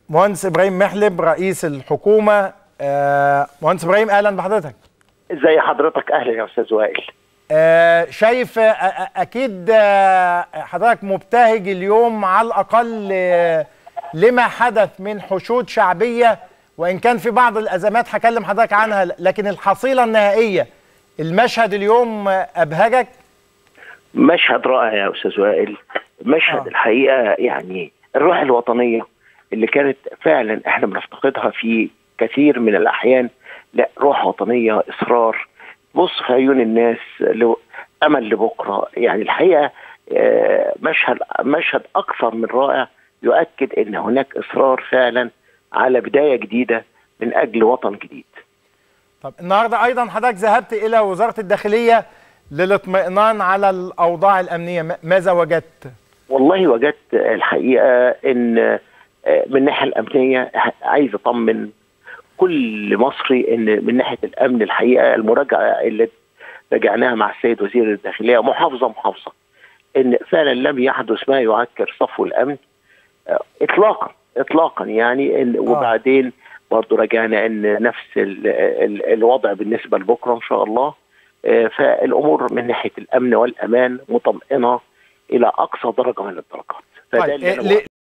مهندس ابراهيم محلب رئيس الحكومه آه، مهندس ابراهيم اهلا بحضرتك ازي حضرتك اهلا يا استاذ وائل آه، شايف آه، آه، اكيد آه، حضرتك مبتهج اليوم على الاقل آه، لما حدث من حشود شعبيه وان كان في بعض الازمات هكلم حضرتك عنها لكن الحصيله النهائيه المشهد اليوم آه، ابهجك مشهد رائع يا استاذ وائل مشهد آه. الحقيقه يعني الروح الوطنيه اللي كانت فعلا احنا بنفتقدها في كثير من الاحيان لا روح وطنيه اصرار بص في عيون الناس لو امل لبكره يعني الحقيقه آه، مشهد مشهد اكثر من رائع يؤكد ان هناك اصرار فعلا على بدايه جديده من اجل وطن جديد طب النهارده ايضا حضرتك ذهبت الى وزاره الداخليه للاطمئنان على الاوضاع الامنيه م- ماذا وجدت والله وجدت الحقيقه ان آه، من الناحيه الامنيه عايز اطمن كل مصري ان من ناحيه الامن الحقيقه المراجعه اللي راجعناها مع السيد وزير الداخليه محافظه محافظه ان فعلا لم يحدث ما يعكر صفو الامن آه، اطلاقا اطلاقا يعني إن وبعدين برضه راجعنا ان نفس ال ال الوضع بالنسبه لبكره ان شاء الله آه، فالامور من ناحيه الامن والامان مطمئنه الى اقصى درجه من الدرجات فده طيب اللي آه، أنا ل-